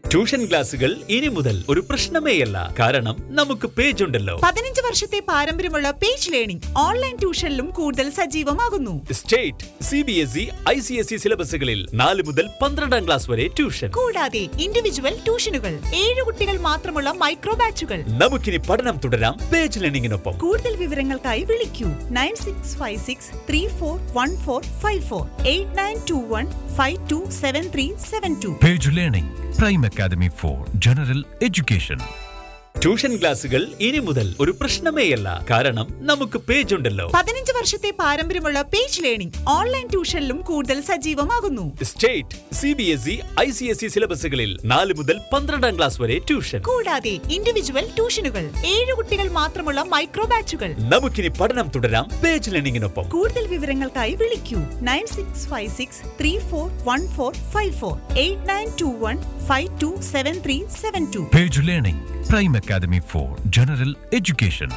Tuition ക്ലാസുകൾ ഇനി മുതൽ ഒരു പ്രശ്നമേയല്ല കാരണം നമുക്ക് പേജ് ഉണ്ടല്ലോ പതിനഞ്ച് വർഷത്തെ പാരമ്പര്യമുള്ള പേജ് ലേണിംഗ് ഓൺലൈൻ ട്യൂഷനിലും കൂടുതൽ സജീവമാകുന്നു state C B S E I C S E സിലബസുകളിൽ നാല് മുതൽ പന്ത്രണ്ടാം ക്ലാസ് വരെ ട്യൂഷൻ കൂടാതെ ഇൻഡിവിജ്വൽ ട്യൂഷനുകൾ ഏഴ് കുട്ടികൾ മാത്രമുള്ള മൈക്രോ ബാച്ചുകൾ നമുക്കിനി പഠനം തുടരാം പേജ് ലേണിംഗിനൊപ്പം കൂടുതൽ വിവരങ്ങൾക്കായി വിളിക്കൂ nine six five six three four one four five four eight nine two one five two seven three seven two Page Learning, Prime Academy for General Education. Tuition ക്ലാസുകൾ ഇനി മുതൽ ഒരു പ്രശ്നമേയല്ല കാരണം നമുക്ക് പേജ് ഉണ്ടല്ലോ പതിനഞ്ച് വർഷത്തെ പാരമ്പര്യമുള്ള പേജ് ലേണിംഗ് ഓൺലൈൻ ട്യൂഷനിലും കൂടുതൽ സജീവമാകുന്നു state C B S E I C S E സിലബസുകളിൽ നാല് മുതൽ പന്ത്രണ്ടാം ക്ലാസ് വരെ ട്യൂഷൻ കൂടാതെ ഇൻഡിവിജ്വൽ ട്യൂഷനുകൾ ഏഴ് കുട്ടികൾ മാത്രമുള്ള മൈക്രോ ബാച്ചുകൾ നമുക്കിനി പഠനം തുടരാം പേജ് ലേണിംഗിനൊപ്പം കൂടുതൽ വിവരങ്ങൾക്കായി വിളിക്കൂ nine six five six three four one four five four eight nine two one five two seven three seven two Page Learning, Prime Academy for General Education.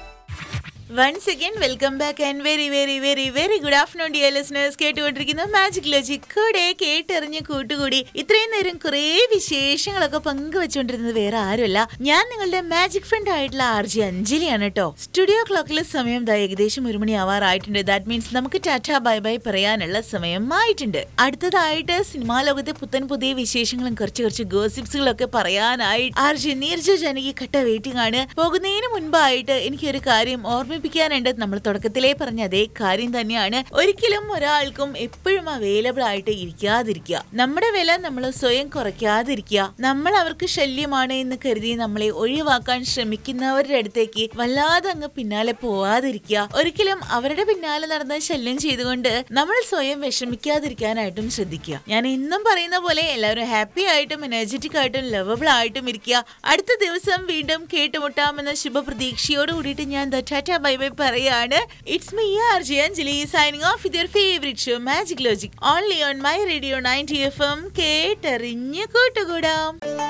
Once again welcome back and very very very very good afternoon dear listeners കേട്ടുകൊണ്ടിരിക്കുന്ന magic logic കൂടെ കേട്ടെറിഞ്ഞ് കൂട്ടുകൂടി ഇത്രയും നേരം കുറേ വിശേഷങ്ങളൊക്കെ പങ്കുവെച്ചുകൊണ്ടിരുന്നത് വേറെ ആരുമല്ല ഞാൻ നിങ്ങളുടെ മാജിക് ഫ്രണ്ട് ആയിട്ടുള്ള ആർ ജി അഞ്ജലിയാണ് കേട്ടോ സ്റ്റുഡിയോ ക്ലോക്കിലെ സമയം ദാ ഏകദേശം ഒരു മണി ആവാറായിട്ടുണ്ട് ദാറ്റ് മീൻസ് നമുക്ക് ടാറ്റ ബൈ ബൈ പറയാനുള്ള സമയം ആയിട്ടുണ്ട് അടുത്തതായിട്ട് സിനിമാ ലോകത്തെ പുത്തൻ പുതിയ വിശേഷങ്ങളും കുറച്ച് കുറച്ച് ഗോസിപ്സുകളൊക്കെ പറയാനായി ആർ ജി നീർജ ജനകി കട്ട വെയിറ്റിംഗ് ആണ് പോകുന്നതിന് മുൻപായിട്ട് എനിക്കൊരു കാര്യം ഓർമ്മിപ്പിക്കാനുണ്ട് നമ്മൾ തുടക്കത്തിലേ പറഞ്ഞ അതേ കാര്യം തന്നെയാണ് ഒരിക്കലും ഒരാൾക്കും എപ്പോഴും അവൈലബിൾ ആയിട്ട് ഇരിക്കാതിരിക്കുക നമ്മുടെ വില നമ്മൾ സ്വയം കുറയ്ക്കാതിരിക്കുക നമ്മൾ അവർക്ക് ശല്യമാണ് എന്ന് കരുതി നമ്മളെ ഒഴിവാക്കാൻ ശ്രമിക്കുന്നവരുടെ അടുത്തേക്ക് വല്ലാതെ അങ്ങ് പിന്നാലെ പോവാതിരിക്കുക ഒരിക്കലും അവരുടെ പിന്നാലെ നടന്ന് ശല്യം ചെയ്തുകൊണ്ട് നമ്മൾ സ്വയം വിഷമിക്കാതിരിക്കാനായിട്ടും ശ്രദ്ധിക്കുക ഞാൻ എന്നും പറയുന്ന പോലെ എല്ലാവരും ഹാപ്പി ആയിട്ടും എനർജറ്റിക് ആയിട്ടും ലവബിൾ ആയിട്ടും ഇരിക്കുക അടുത്ത ദിവസം വീണ്ടും കേട്ടുമുട്ടാമെന്ന ശുഭപ്രതീക്ഷയോട് കൂടിയിട്ട് ഞാൻ ദ ടാറ്റ ബൈ ബൈ പറയാണ് it's me R J Anjali signing off with your favourite show magic logic only on my radio ninety F M കേട്ടറിഞ്ഞ് കൂട്ടുകൂടാം